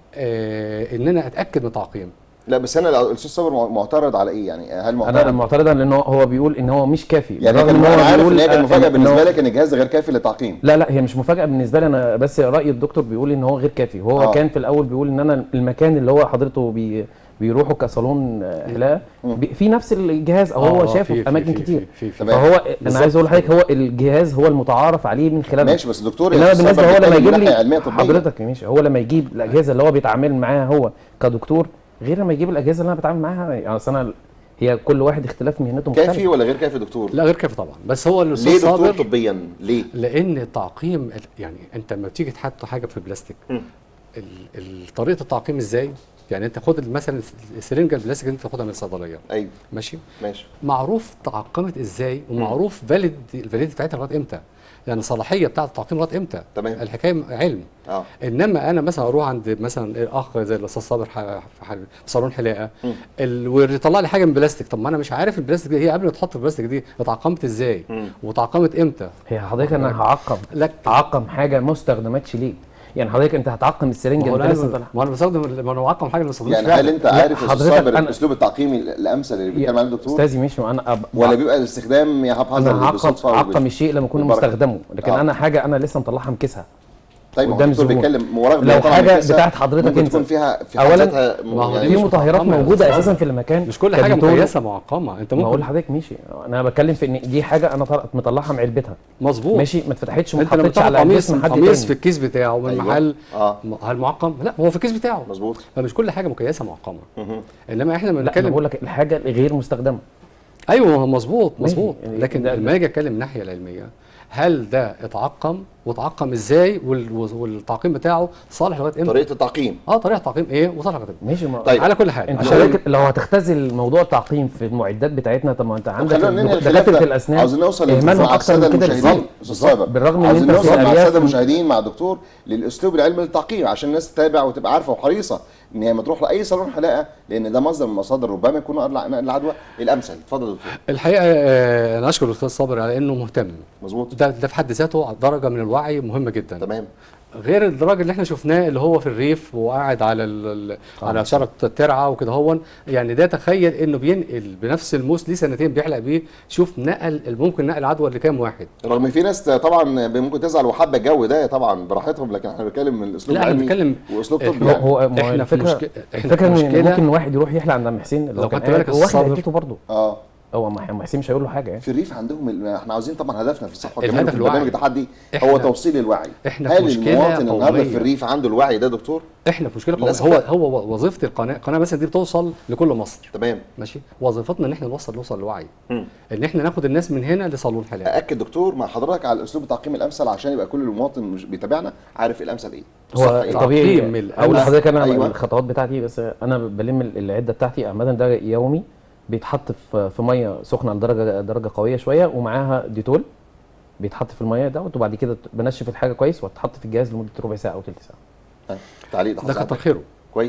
آه ان انا اتاكد من التعقيم لا بس انا الاستاذ صابر مع- معترض على ايه يعني هل انا معترض معترض لان هو هو بيقول ان هو مش كافي يعني بالرغم كان إن هو انا عارف بيقول ان هي كانت آه، مفاجاه إن- بالنسبه إن هو- لك ان الجهاز ده غير كافي للتعقيم لا لا هي مش مفاجاه بالنسبه لي انا بس راي الدكتور بيقول ان هو غير كافي هو آه. آه. كان في الاول بيقول ان انا المكان اللي هو حضرته بي بيروحوا كصالون آه، حلاقه بي- في نفس الجهاز او آه، هو آه، شافه في, اماكن في- كتير في- في- في- تمام. فهو انا بالظبط. عايز اقول لحضرتك هو الجهاز هو المتعارف عليه من خلاله ماشي بس الدكتور انما الأستاذ بالنسبه صابر هو لما بيتكلم يجيب من ناحية علمية لي طبية. حضرتك ماشي هو لما يجيب الاجهزه اللي هو بيتعامل معاها هو كدكتور غير لما يجيب الاجهزه اللي انا بتعامل معاها يعني أصل انا هي كل واحد اختلاف مهنته مختلف كافي ولا غير كافي دكتور لا غير كافي طبعا بس هو ليه الاستاذ دكتور صابر طبيا ليه لان التعقيم يعني انت لما بتيجي تحط حاجه في البلاستيك مم. ال- ال- طريقه التعقيم ازاي يعني انت خد مثلا السرنجه البلاستيك اللي انت تاخدها من الصيدليه ايوه ماشي ماشي معروف تعقمت ازاي ومعروف فاليد الفاليديتي بتاعتها لغايه امتى يعني الصلاحيه بتاعه التعقيم لغايه امتى تمام. الحكايه علم اه انما انا مثلا اروح عند مثلا اخ زي الاستاذ صابر ح- في حل- في صالون حلاقه مم. ال- ويطلع لي حاجه من بلاستيك طب ما انا مش عارف البلاستيك دي هي قبل ما تحط في البلاستيك دي اتعقمت ازاي مم. وتعقمت امتى هي حضرتك انا هعقم لك هعقم حاجه ما استخدمتش ليه يعني حضرتك انت هتعقم السرنجه ما هو اللي انا لسه طالعه ما انا بستخدم ما انا معقم حاجه ما بستخدمش يعني فعلا. هل انت لا، عارف يا استاذ حضرتك صابر أنا- الاسلوب التعقيمي الامثل اللي بيتكلم عليه الدكتور استاذي ماشي انا أب... ولا بيبقى الاستخدام يا هاب انا هعقم بالصدفه اعقم وبال- الشيء لما اكون بالبركة. مستخدمه لكن آه. انا حاجه انا لسه مطلعها مكسها طيب ما هو قدام الدكتور الزبون. بيتكلم ورغم لو إن طبعاً حاجة الكيسة بتاعت حضرتك ممكن أنت. تكون فيها في أولاً، حد ذاتها ما هو يعني دي في مش مطهرات معقمة يا موجوده أستاذ. اساسا في المكان مش كل حاجه كديتول. مقياسه معقمه انت ما اقول ممكن لحضرتك ماشي انا بتكلم في ان دي حاجه انا طلع- مطلعها من علبتها مظبوط ماشي ما اتفتحتش وما انت لما اتحطتش تاخد على قميص جسم حد قميص في تاني الكيس بتاعه من أيوة. محل اه م- هل معقم؟ لا هو في الكيس بتاعه مظبوط فمش كل حاجه مقياسه معقمه مهم. انما احنا لما لا انا بنتكلم بقول لك الحاجه غير مستخدمه ايوه ما هو مظبوط ماشي. مظبوط يعني لكن ده- لما اجي اتكلم من الناحيه العلميه هل ده اتعقم واتعقم ازاي وال- والتعقيم بتاعه صالح لغايه امتى؟ طريقه التعقيم اه طريقه تعقيم ايه وصالح لغايه امتى؟ ماشي ما طيب. على كل حال انت عشان- حضرتك لو هتختزل موضوع التعقيم في المعدات بتاعتنا طب ما انت عندك خلونا ننهي الخلاف دكاتره ده. الاسنان عاوزين نوصل اهمالهم مع اكتر الساده من كده المشاهدين بكتير. استاذ صابر بالرغم من عاوزين ان انت نوصل في مع الارياف الساده المشاهدين مع الدكتور للاسلوب العلمي للتعقيم عشان الناس تتابع وتبقى عارفه وحريصه ان هي ما تروح لاي صالون حلاقه لان ده مصدر من مصادر ربما يكون نقل العدوى الامثل اتفضل يا دكتور الحقيقه آه، انا اشكر الاستاذ صابر على انه مهتم مظبوط ده ده في حد ذاته درجه من الوعي مهمه جدا تمام غير الراجل اللي احنا شفناه اللي هو في الريف وقاعد على ال ال على شجره الترعه وكده هو يعني ده تخيل انه بينقل بنفس الموس ليه سنتين بيحلق بيه شوف نقل ممكن نقل عدوى لكام واحد رغم في ناس طبعا ممكن تزعل وحابه الجو ده طبعا براحتهم لكن احنا بنتكلم من الاسلوب لا، احنا العلمي بنتكلم- واسلوب إحنا- طبي هو يعني. هو ما هو احنا في الفكره مشكله احنا الفكره في ان مشكله ممكن واحد يروح يحلق عند عم حسين لو لو كان خدت بالك قاعد يا أستاذ واحد صابر. اديته برضه اه هو ما عم حسين مش هيقول له حاجه يعني في الريف عندهم ال- احنا عاوزين طبعا هدفنا في الصحه الهدف كمان في الوعي. البرنامج تحدي إحنا- هو توصيل الوعي إحنا في هل مشكلة المواطن النهارده قومية. في الريف عنده الوعي ده يا دكتور احنا في مشكله قومية. للأسف هو لا. هو وظيفه القناه القناه مثلا دي بتوصل لكل مصر تمام ماشي وظيفتنا ان احنا نوصل نوصل لوعي مم. ان احنا ناخد الناس من هنا لصالون حلاقه ااكد دكتور مع حضرتك على اسلوب التعقيم الامثل عشان يبقى كل المواطن مش بيتابعنا عارف الامثل ايه الصح هو إيه؟ طبيعي تعقيم الأول. اقول لحضرتك انا أيوة. الخطوات بتاعتي بس انا بلم العده بتاعتي عامه ده يومي بيتحط في في ميه سخنه لدرجه درجه قويه شويه ومعاها ديتول بيتحط في الميه دوت وبعد كده بنشف الحاجه كويس وتتحط في الجهاز لمده ربع ساعه او ثلث ساعه آه، تعليق ده حضرتك كتر خيره كويس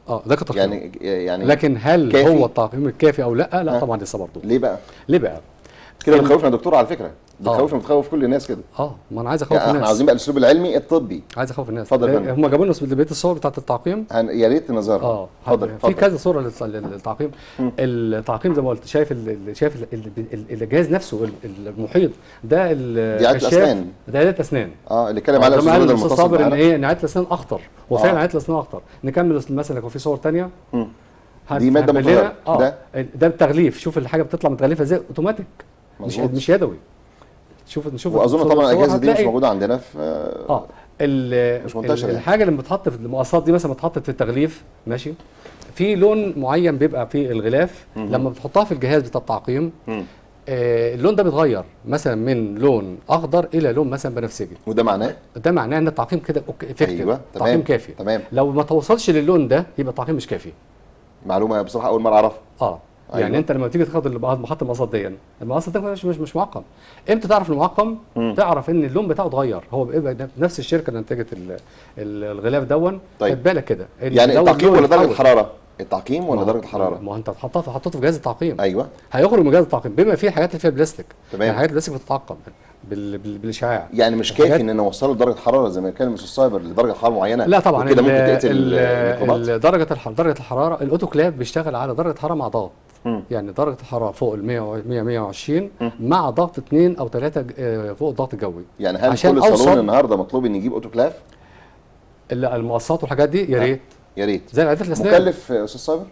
اه ده كتقييم يعني يعني لكن هل كافي؟ هو التقييم الكافي او لا لا ها؟ طبعا لسه برضه ليه بقى ليه بقى كده ال- بتخوفنا يا دكتور على فكره آه. بتخوفنا بتخوف كل الناس كده اه ما انا عايز اخوف يعني احنا الناس عاوزين بقى الاسلوب العلمي الطبي عايز اخوف الناس اتفضل يا آه، فندم. هم جابوا لنا بقيه الصور بتاعت التعقيم هن- يا ريت نظهرها اه اتفضل في اتفضل كذا صوره للت- للتعقيم التعقيم زي ما قلت شايف ال- ال- شايف ال- ال- ال- الجهاز نفسه ال- المحيط ده ال- دي عادة الكشاف. أسنان. ده عاده اسنان اه اللي اتكلم على زي ما الاستاذ قال رضا الاستاذ المتصل صابر ان معانا. ايه ان عاده الاسنان اخطر هو آه. فعلا عاده الاسنان اخطر نكمل مثلا لو في صور ثانيه مم. دي مادة متغيرة. اه ده؟ ده ده التغليف شوف الحاجه بتطلع متغلفه ازاي اوتوماتيك مش مظبوط. مش يدوي شوف نشوف واظن الصورة- طبعا الصور الاجهزه دي مش هتلاقي- موجوده عندنا في اه ال- مش منتشرة ال- يعني. الحاجه اللي بتتحط في المقصات دي مثلا بتتحط في التغليف ماشي في لون معين بيبقى في الغلاف لما بتحطها في الجهاز بتاع التعقيم مم. آه اللون ده بيتغير مثلا من لون اخضر الى لون مثلا بنفسجي وده معناه ده معناه ان التعقيم كده اوكي effective. ايوه تعقيم تمام كافي تمام لو ما توصلش للون ده يبقى التعقيم مش كافي معلومه بصراحه اول مره اعرفها اه أيوة. يعني انت لما تيجي تاخد الب- محط المقصات دي المقص ده مش مش مش معقم امتى تعرف انه معقم مم. تعرف ان اللون بتاعه اتغير هو بيبقى ده- نفس الشركه اللي انتجت ال- ال- الغلاف دون طيب. خد بالك كده إن يعني دون التعقيم لون ولا درجه يتحول. الحراره التعقيم ولا ما- درجه الحراره ما هو انت حطيته حطيته في جهاز التعقيم ايوه هيخرج من جهاز التعقيم بما فيه الحاجات اللي فيها بلاستيك تمام. يعني الحاجات البلاستيك بتتعقم بال... بال... بالاشعاع يعني مش الحاجات- كافي ان نوصله لدرجه حراره زي ما كان مش السايبر لدرجه حراره معينه لا طبعا كده ال- ممكن تقتل ال- الميكروبات ال- درجه الحراره درجه الحراره الاوتوكلاف بيشتغل على درجه حراره مع ضغط مم. يعني درجه الحراره فوق ال 100 100 120 مع ضغط 2 او 3 فوق الضغط الجوي يعني هل عشان كل صالون أوصل- النهارده مطلوب ان يجيب اوتوكلاف ال- المقصات والحاجات دي يا ريت يا ريت زي عيادات الاسنان مكلف آه، استاذ صابر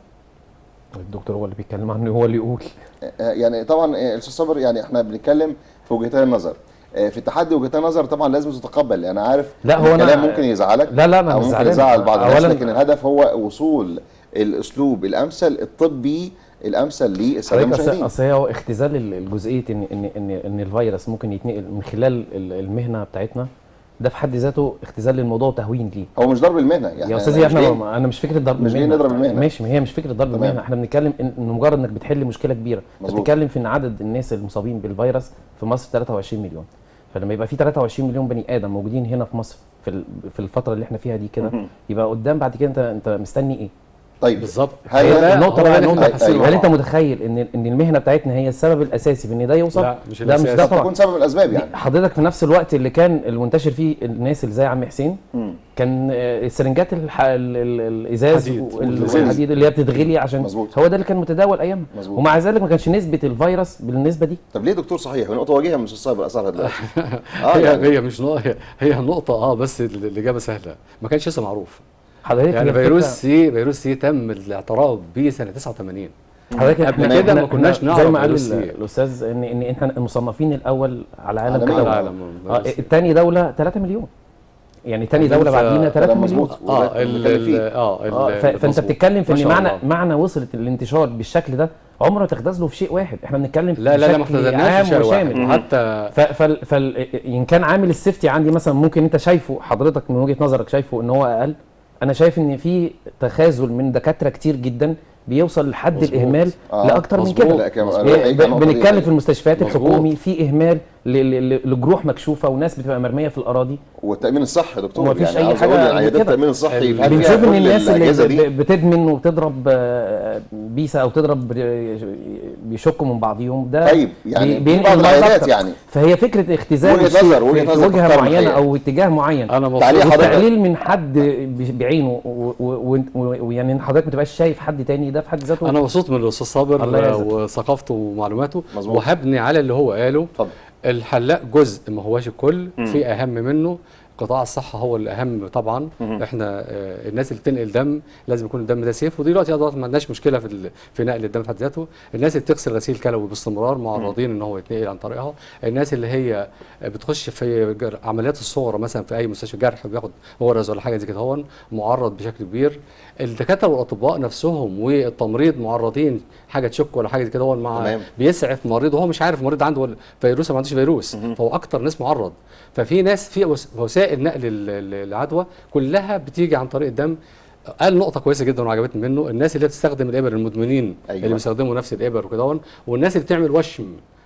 الدكتور هو اللي بيتكلم عنه هو اللي يقول آه، يعني طبعا آه، الاستاذ صابر يعني احنا بنتكلم في وجهتي النظر آه، في التحدي وجهتي النظر طبعا لازم تتقبل انا عارف لا، إن هو أنا- الكلام ممكن يزعلك لا، لا، أنا او مش ممكن زعلان. يزعل بعض الناس أولاً- لكن الهدف هو وصول الاسلوب الامثل الطبي الامثل للساده حضرتك أصل- المشاهدين اصل هو اختزال ال- الجزئيه ان ان ان ان الفيروس ممكن يتنقل من خلال ال- المهنه بتاعتنا ده في حد ذاته اختزال للموضوع وتهوين ليه هو مش ضرب المهنه يعني يا استاذي مش احنا جايين- ما- انا مش فكره ضرب مش جايين نضرب المهنة. ماشي ما هي مش فكره ضرب تمام. المهنه احنا بنتكلم ان إن مجرد انك بتحل مشكله كبيره انت مظبوط. بتتكلم في ان عدد الناس المصابين بالفيروس في مصر 23 مليون فلما يبقى في 23 مليون بني ادم موجودين هنا في مصر في ال- في الفتره اللي احنا فيها دي كده مهم. يبقى قدام بعد كده انت انت مستني ايه طيب بالظبط هل هو ده- النقطه هو بقى ده اللي النقطه احنا حاسينه أيوة. هل مع انت بعض. متخيل ان ان المهنه بتاعتنا هي السبب الاساسي في ان ده يوصل لا، مش ده مش الأساس. ده قد طبعا تكون سبب الاسباب يعني حضرتك في نفس الوقت اللي كان المنتشر فيه الناس اللي زي عم حسين مم. كان آه، السرنجات الح... ال... ال... الازاز حديد. وال- والإزاز. والحديد اللي هي بتتغلي عشان مظبوط. هو ده اللي كان متداول ايامها مظبوط. ومع ذلك ما كانش نسبه الفيروس بالنسبه دي طب ليه دكتور صحيح ونقطه واجهه من استاذ صابر اثرها دلوقتي اه هي يعني هي مش نقطه هي, هي نقطه اه بس ال- الاجابه سهله ما كانش لسه معروف حضرتك يعني هي فيروس الفكرة- سي فيروس سي تم الاعتراف بيه سنه 89 حضرتك قبل إحنا- كده ما إحنا- كناش إحنا نعرف زي ما قال فيروس ال- سي. الاستاذ ان ان احنا المصنفين الاول على العالم عالمياً. كله العالم آه فيروس سي. الثاني دوله 3 مليون يعني ثاني عندنا دوله ف- بعدينا 3 كلام مليون مظبوط. اه وده ال- اللي ال- فيه. اه ال- اه ف- فانت مظبوط. بتتكلم في ما ان شاء معنى الله. معنى وصلت الانتشار بالشكل ده عمره ما تختزله له في شيء واحد احنا بنتكلم في لا لا لا ما بشكل اختزلناش عام في شيء واحد وشامل حتى ف فال فال ان كان عامل السيفتي عندي مثلا ممكن انت شايفه حضرتك من وجهه نظرك شايفه ان هو اقل انا شايف ان في تخاذل من دكاتره كتير جدا بيوصل لحد مظبوط. الاهمال آه، لاكتر من مظبوط. كده لا كمان مظبوط. أنا إيه، بحييك على ب- النقطة دي. بنتكلم في المستشفيات مظبوط. الحكومي في اهمال ل- ل- ل- لجروح مكشوفه وناس بتبقى مرميه في الاراضي والتامين الصحي يا دكتور ومفيش يعني أي عاوز حاجة اقول غير عيادات كده. التامين الصحي ال- هل فيها بنشوف ان كل الناس الأجهزة اللي دي؟ ب- بتدمن وتضرب آه، بيسه او تضرب آه، بيشكوا من بعضهم ده طيب يعني بي- في بينقل بعض مرض العيادات أكتر. يعني فهي فكره اختزال وجهة الشيء نظر- وجهة في نظر وجهه تحترم معينه الحقيقة. او اتجاه معين انا تعليق مبسوط حضرتك. والتقليل من حد ب- بعينه و- و- و- ويعني ان حضرتك ما تبقاش شايف حد تاني ده في حد ذاته انا مبسوط من الاستاذ صابر الله يعزك. وثقافته ومعلوماته مظبوط. وهبني على اللي هو قاله اتفضل الحلاق جزء ما هوش الكل في اهم منه قطاع الصحه هو الاهم طبعا احنا آه، الناس اللي بتنقل دم لازم يكون الدم ده سيف ودي دلوقتي دلوقتي ما عندناش مشكله في ال- في نقل الدم في حد ذاته الناس اللي بتغسل غسيل كلوي باستمرار معرضين ان هو يتنقل عن طريقها الناس اللي هي بتخش في جر- عمليات الصغرى مثلا في اي مستشفى جرح بياخد غرز ولا حاجه زي كده هون معرض بشكل كبير الدكاتره والاطباء نفسهم والتمريض معرضين حاجه تشك ولا حاجه زي كده هون مع تمام. بيسعف مريض وهو مش عارف المريض عنده ولا فيروس ولا ما عندوش فيروس فهو اكتر ناس معرض ففي ناس في وس- وسائل نقل ال- ال- العدوى كلها بتيجي عن طريق الدم قال نقطة كويسة جدا وعجبتني منه الناس اللي بتستخدم الإبر المدمنين أيوة. اللي بيستخدموا نفس الإبر وكده هون، والناس اللي بتعمل وشم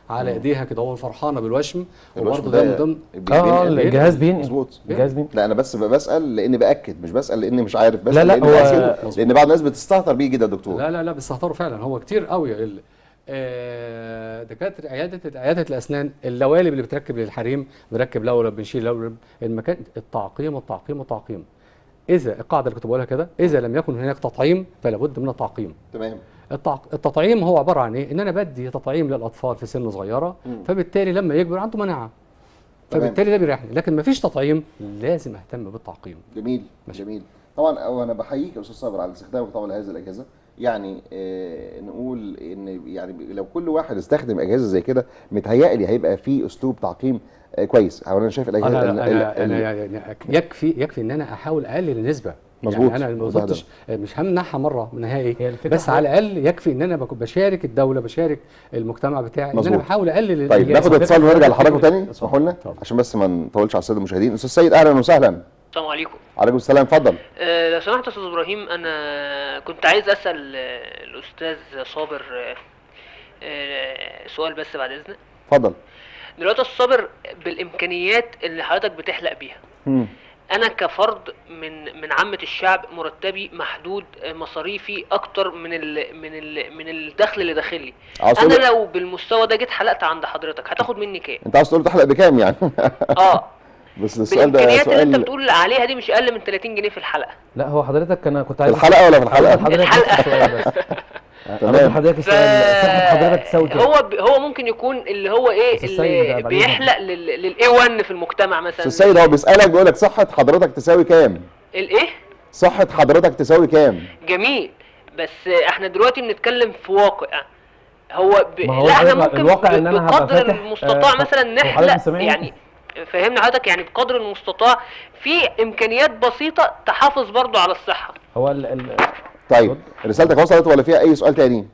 على ايديها كده هو فرحانه بالوشم الوشم وبرضه ده من ده ضمن بي- اه بينقل- الجهاز بينقل مظبوط الجهاز بينقل لا انا بس بسال لاني باكد مش بسال لاني مش عارف بس لا، لا، لاني هو- بأكد، لان بعض الناس بتستهتر بيه جدا يا دكتور لا لا لا بيستهتروا فعلا هو كتير قوي ال- آه، دكاتره عياده عياده الاسنان اللوالب اللي بتركب للحريم بنركب لولب بنشيل لولب المكان التعقيم التعقيم التعقيم اذا القاعده اللي كنت بقولها كده اذا لم يكن هناك تطعيم فلا بد من التعقيم تمام التع- التطعيم هو عباره عن ايه؟ ان انا بدي تطعيم للاطفال في سن صغيره فبالتالي لما يكبر عنده مناعه تمام. فبالتالي ده بيريحني لكن ما فيش تطعيم لازم اهتم بالتعقيم جميل جميل طبعا وانا بحييك يا استاذ صابر على استخدامك طبعا لهذه الاجهزه يعني آه نقول ان يعني لو كل واحد استخدم اجهزه زي كده متهيألي هيبقى في اسلوب تعقيم آه كويس او انا شايف الاجهزه انا ال- انا, ال- أنا يعني يكفي يكفي ان انا احاول اقلل النسبه مظبوط. يعني انا ما وده وصلتش مش همنعها مره نهائي هي الفكرة بس على الاقل يكفي ان انا بكون بشارك الدوله بشارك المجتمع بتاعي ان انا مظبوط. بحاول اقلل طيب ال- ناخد الإصابات. اتصال ونرجع لحضراتكم تاني اسمحوا لنا اتفضل. عشان بس ما نطولش على الساده المشاهدين استاذ سيد اهلا وسهلا السلام عليكم عليكم السلام اتفضل أه لو سمحت يا استاذ ابراهيم انا كنت عايز اسال آه، الاستاذ صابر آه، آه، سؤال بس بعد اذنك اتفضل دلوقتي يا استاذ صابر بالامكانيات اللي حضرتك بتحلق بيها مم. انا كفرد من من عامه الشعب مرتبي محدود آه، مصاريفي اكتر من ال من ال من الدخل اللي داخل لي عاوز انا تقول- لو بالمستوى ده جيت حلقت عند حضرتك هتاخد مني كام انت عاوز تقول تحلق بكام يعني اه بس السؤال ده بالامكانيات اللي انت سؤال بتقول عليها دي مش اقل من 30 جنيه في الحلقه لا هو حضرتك انا كنت في عايز الحلقه ولا في عايز الحلقه حضرتك الحلقة. بس السؤال بس تمام. تمام حضرتك السؤال صحة حضرتك تساوي كام هو ب... هو ممكن يكون اللي هو ايه بس السيد اللي ده بعدين بيحلق لل... للاي 1 في المجتمع مثلا استاذ سيد هو بيسالك بيقول لك صحه حضرتك تساوي كام الايه صحه حضرتك تساوي كام جميل بس احنا دلوقتي بنتكلم في واقع هو ب... ما هو لا احنا الواقع- ممكن الواقع ب... إن أنا هبقى بقدر فاتح، المستطاع آه، مثلا هو حضرتك نحلق سامعني؟ يعني فهمنا حضرتك يعني بقدر المستطاع في امكانيات بسيطه تحافظ برضو على الصحه هو ال ال طيب رسالتك وصلت ولا فيها اي سؤال تاني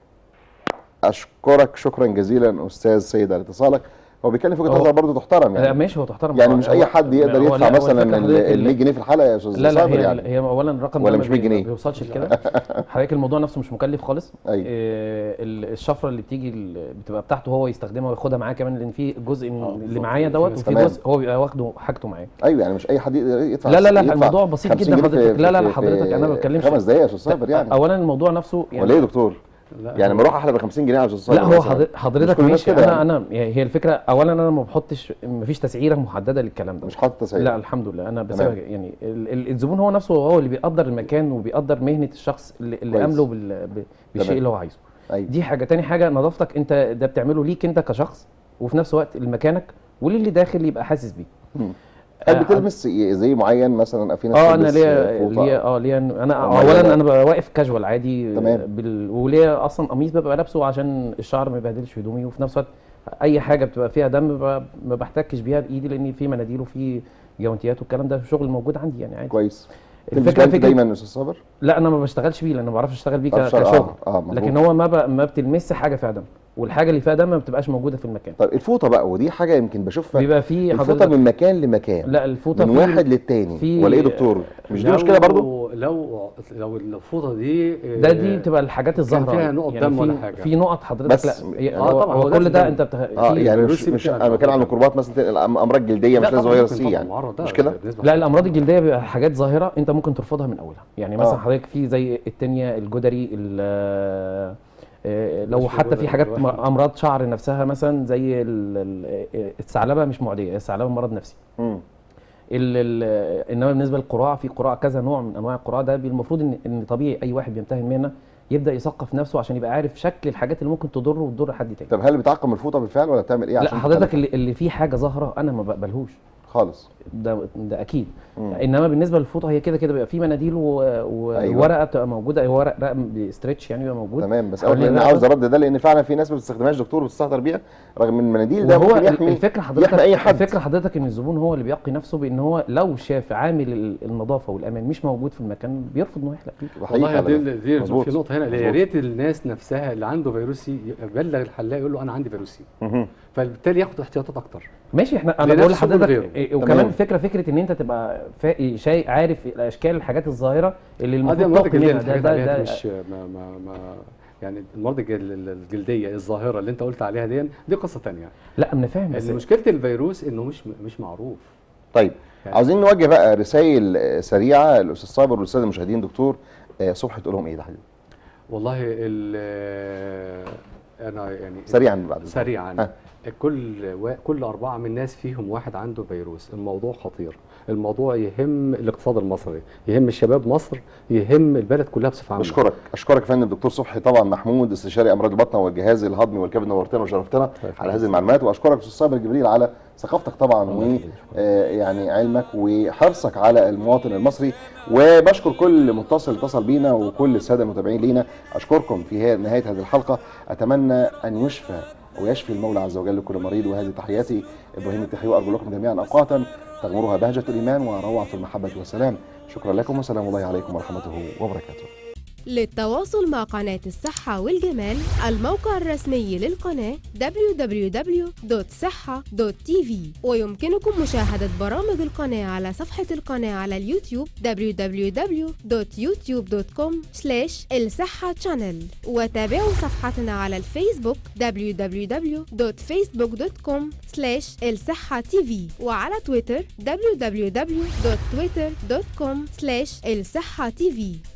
اشكرك شكرا جزيلا استاذ سيد على اتصالك هو بيتكلم في وجهه هو- نظر برضه تحترم لا يعني ماشي هو تحترم يعني هو- مش هو- اي حد يقدر هو- يدفع لا، هو مثلا الفكرة حضرتك ال ال- 100 جنيه في الحلقه يا استاذ لا لا صابر هي, يعني هي اولا الرقم ولا ده مش ما 100 بي- جنيه؟ ما بيوصلش لكده حضرتك الموضوع نفسه مش مكلف خالص أيوة. إيه ال- الشفره اللي بتيجي ال- بتبقى بتاعته هو يستخدمها وياخدها معاه كمان لان في جزء من اللي بالظبط. معايا دوت وفي تمام. جزء هو بيبقى واخده حاجته معاه ايوه يعني مش اي حد يقدر يدفع لا لا لا يدفع الموضوع بسيط 50 جدا جنيه في- حضرتك لا لا في- لا في حضرتك انا ما بتكلمش خمس دقايق يا استاذ صابر يعني اولا الموضوع نفسه يعني ولا ايه يا دكتور؟ لا، يعني بروح احلى ب 50 جنيه يا استاذ صابر لا هو مثلاً. حضر- مش حضرتك كل الناس ماشي كده انا يعني. انا يعني هي الفكره اولا انا ما بحطش ما فيش تسعيره محدده للكلام ده مش حاطط تسعير لا الحمد لله انا تمام. بسيبها يعني ال- ال- الزبون هو نفسه هو اللي بيقدر المكان وبيقدر مهنه الشخص اللي, اللي كويس. قامله بال- ب- بالشيء تمام. اللي هو عايزه ايوه دي حاجه تاني حاجه نظافتك انت ده بتعمله ليك انت كشخص وفي نفس الوقت لمكانك وللي داخل يبقى حاسس بيه هل آه، بتلمس زي معين مثلا في ناس اه انا بتلبس ليا فوطة؟ ليا اه ليا انا أمال اولا أنا- انا ببقى واقف كاجوال عادي تمام. بال... وليا اصلا قميص ببقى لابسه عشان الشعر ما يبهدلش هدومي وفي نفس الوقت اي حاجه بتبقى فيها دم ب- ما بحتكش بيها بايدي لان في مناديل وفي جوانتيات والكلام ده شغل موجود عندي يعني عادي كويس الفكره الفكره فكره دايما يا استاذ صابر لا انا ما بشتغلش بيه لان ما بعرفش اشتغل بيه ك- بعرفش- آه، كشغل آه، مظبوط. لكن هو ما ب... ما بتلمس حاجه فيها دم والحاجه اللي فيها دم ما بتبقاش موجوده في المكان طيب الفوطه بقى ودي حاجه يمكن بشوفها بيبقى في الفوطه حضرتك من مكان لمكان لا الفوطه من في- واحد للتاني في- ولا ايه يا دكتور مش دي لو- مشكله برضو لو لو الفوطه دي ده دي بتبقى الحاجات الظاهره فيها نقط يعني دم في ولا حاجة. في نقط حضرتك بس- لا هي- آه هو, طبعا، هو هو كل لازم ده دم. انت بتخ... اه في- يعني مش الروسي مش بتاع انا بتكلم عن الميكروبات مثلا الامراض الجلديه مش لازم فيروس سي يعني مش كده لا الامراض الجلديه بيبقى حاجات ظاهره انت ممكن ترفضها من اولها يعني مثلا آه. حضرتك في زي التنيه الجدري ال- آه، لو مش حتى في جدري حاجات الواحد. م- امراض شعر نفسها مثلا زي ال- ال- الثعلبه مش معديه الثعلبه مرض نفسي مم. ال- ال- انما بالنسبه للقراع في قراع كذا نوع من انواع القراع ده المفروض ان ان طبيعي اي واحد بيمتهن مهنه يبدا يثقف نفسه عشان يبقى عارف شكل الحاجات اللي ممكن تضره وتضر حد تاني طب هل بتعقم الفوطه بالفعل ولا بتعمل ايه لا عشان حضرتك تخلي- اللي, اللي فيه حاجه ظاهره انا ما بقبلهوش خالص ده ده اكيد مم. انما بالنسبه للفوطه هي كده كده بيبقى في مناديل و- و- أيوة. وورقه بتبقى موجوده ورق رقم بستريتش يعني بيبقى موجود تمام بس انا حوالين لان الرقبة. عاوز ارد ده لان فعلا في ناس ما بتستخدمهاش دكتور بتستهتر بيها رغم ان المناديل ده وهو ممكن يحمي الفكره حضرتك يحمي اي حد الفكره حضرتك ان الزبون هو اللي بيقي نفسه بان هو لو شاف عامل ال- النظافه والامان مش موجود في المكان بيرفض انه يحلق فيه وحقيقي والله على دي, فكرة. دي مظبوط. في نقطه هنا مظبوط. يا ريت الناس نفسها اللي عنده فيروسي يبلغ الحلاق يقول له انا عندي فيروسي مهم. فبالتالي ياخد احتياطات اكتر ماشي احنا انا لنفسه بقول لحضرتك ولغيره. إيه، وكمان تمام. الفكره فكره ان انت تبقى فا- شيء عارف الاشكال الحاجات الظاهره اللي هذه المفروض امراض تقي الجلديه منها اللي ده اتحكت ده, عليها ده دي مش ما ما ما يعني المرض الجل- الجلديه الظاهره اللي انت قلت عليها دي دي قصه ثانيه لا انا فاهم بس ان مشكله الفيروس انه مش مش معروف طيب يعني- عاوزين نوجه بقى رسائل آه، سريعه للاستاذ صابر والاستاذ المشاهدين دكتور آه، صبحي تقول لهم ايه ده حبيبي والله ال- انا يعني سريعا بعد إذنك. سريعا ها. كل و... كل أربعة من الناس فيهم واحد عنده فيروس الموضوع خطير الموضوع يهم الاقتصاد المصري يهم الشباب مصر يهم البلد كلها بصفة عامة اشكرك اشكرك يا فندم دكتور صبحي طبعا محمود استشاري امراض البطنه والجهاز الهضمي والكبد نورتنا وشرفتنا طيب، على هذه المعلومات واشكرك استاذ صابر جبريل على ثقافتك طبعا و آه، يعني علمك وحرصك على المواطن المصري وبشكر كل متصل اتصل بينا وكل الساده المتابعين لينا اشكركم في هي- نهايه هذه الحلقه اتمنى ان يشفى ويشفي المولى عز وجل لكل مريض وهذه تحياتي ابراهيم التحيي وارجو لكم جميعا اوقاتا تغمرها بهجه الايمان وروعه المحبه والسلام شكرا لكم وسلام الله عليكم ورحمته وبركاته للتواصل مع قناة الصحة والجمال الموقع الرسمي للقناة www.صحة.tv ويمكنكم مشاهدة برامج القناة على صفحة القناة على اليوتيوب www.youtube.com الصحة channel وتابعوا صفحتنا على الفيسبوك www.facebook.com الصحة tv وعلى تويتر www.twitter.com الصحة tv